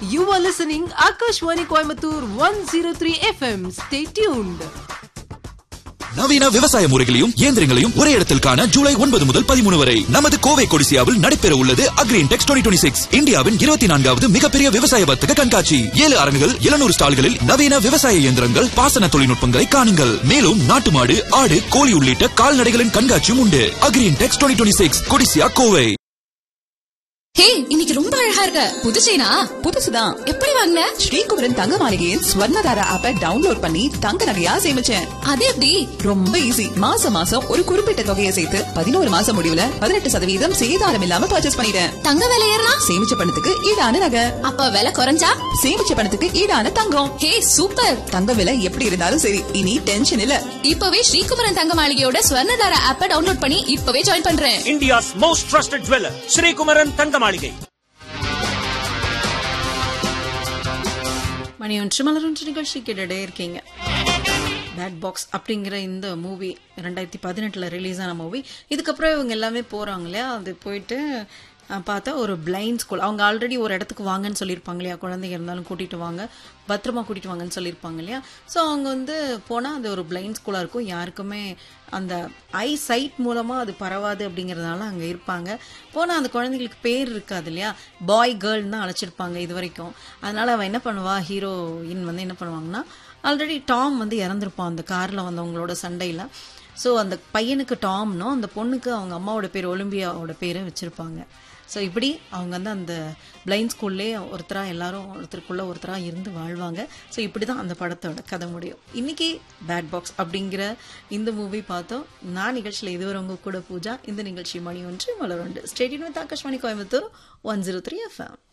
You are listening Akashwani Coimbatore 103 FM. Stay tuned. நவீன விவசாய முறைகளையும் இயந்திரங்களையும் ஒரே இடத்தில் காண ஜூலை ஒன்பது முதல் பதிமூணு வரை நமது கோவை கொடிசியாவில் நடைபெற உள்ளது அக்ரீன் டெக்ஸ் டுவெண்ட்டி சிக்ஸ் இந்தியாவின் இருபத்தி நான்காவது மிகப்பெரிய விவசாய வர்த்தக கண்காட்சி ஏழு அரங்குகள் எழுநூறு ஸ்டால்களில் நவீன விவசாய இயந்திரங்கள் பாசன தொழில்நுட்பங்களை காணுங்கள் மேலும் நாட்டு மாடு ஆடு கோழி உள்ளிட்ட கால்நடைகளின் கண்காட்சியும் உண்டு Agrintex twenty six Codissia Kovai hey இன்னைக்கு ரொம்ப அழகா இருக்க புது செயினா புதுசுதான் எப்படி வாங்கின ஸ்ரீகுமரன் தங்க மாளிகையின் ஸ்வர்ணதாரா ஆப்பை டவுன்லோட் பண்ணி தங்க நகையா சேமிச்சேன் அது எப்படி ரொம்ப ஈஸி மாசம் மாசம் ஒரு குறிப்பிட்ட தொகையை சேர்த்து பதினோரு மாசம் முடிவுல பதினெட்டு சதவீதம் சேதாரம் இல்லாம பர்ச்சேஸ் பண்ணிட்டேன் தங்க விலை ஏறினா சேமிச்ச பணத்துக்கு ஈடான நகை அப்ப விலை குறைஞ்சா சேமிச்ச பணத்துக்கு ஈடான தங்கம் ஹே சூப்பர் தங்க விலை எப்படி இருந்தாலும் சரி இனி டென்ஷன் இல்ல இப்பவே ஸ்ரீகுமரன் தங்க மாளிகையோட ஸ்வர்ணதார ஆப்ப டவுன்லோட் பண்ணி இப்பவே ஜாயின் பண்றேன் India's most trusted jeweler, Sri Kumaran Tangamalige. மணி ஒன்று மலரொன்று நிகழ்ச்சி கேட்டுட்டே இருக்கீங்க பேட் பாக்ஸ் அப்படிங்கிற இந்த மூவி ரெண்டாயிரத்தி பதினெட்டில் ரிலீஸ் ஆன மூவி இதுக்கப்புறம் இவங்க எல்லாமே போகிறாங்க இல்லையா அது போயிட்டு அஹ், பார்த்தா ஒரு பிளைண்ட் ஸ்கூல் அவங்க ஆல்ரெடி ஒரு இடத்துக்கு வாங்கன்னு சொல்லியிருப்பாங்க இல்லையா குழந்தைங்க இருந்தாலும் கூட்டிகிட்டு வாங்க பத்திரமா கூட்டிகிட்டு வாங்கன்னு சொல்லியிருப்பாங்க இல்லையா ஸோ அவங்க வந்து போனால் அது ஒரு பிளைண்ட் ஸ்கூலாக இருக்கும் யாருக்குமே அந்த ஐ சைட் மூலமாக அது பரவாது அப்படிங்கிறதுனால அங்கே இருப்பாங்க போனால் அந்த குழந்தைங்களுக்கு பேர் இருக்காது இல்லையா பாய் கேர்ள்னு தான் அழைச்சிருப்பாங்க இது வரைக்கும் அதனால அவன் என்ன பண்ணுவா ஹீரோயின் வந்து என்ன பண்ணுவாங்கன்னா ஆல்ரெடி டாம் வந்து இறந்துருப்பான் அந்த காரில் வந்தவங்களோட சண்டையில் ஸோ அந்த பையனுக்கு டாம்னும் அந்த பொண்ணுக்கு அவங்க அம்மாவோட பேர் ஒலிம்பியாவோட பேரை வச்சுருப்பாங்க ஸோ இப்படி அவங்க வந்து அந்த பிளைண்ட் ஸ்கூல்லே ஒருத்தராக எல்லாரும் ஒருத்தருக்குள்ள ஒருத்தராக இருந்து வாழ்வாங்க ஸோ இப்படி தான் அந்த படத்தோட கதை முடியும் இன்னைக்கு பேட் பாக்ஸ் அப்படிங்கிற இந்த மூவி பார்த்தோம் நான் நிகழ்ச்சியில் இதுவரை உங்க கூட பூஜா இந்த நிகழ்ச்சி மணி ஒன்று மலர் உண்டு stadium with Akashvani Coimbatore one zero three FM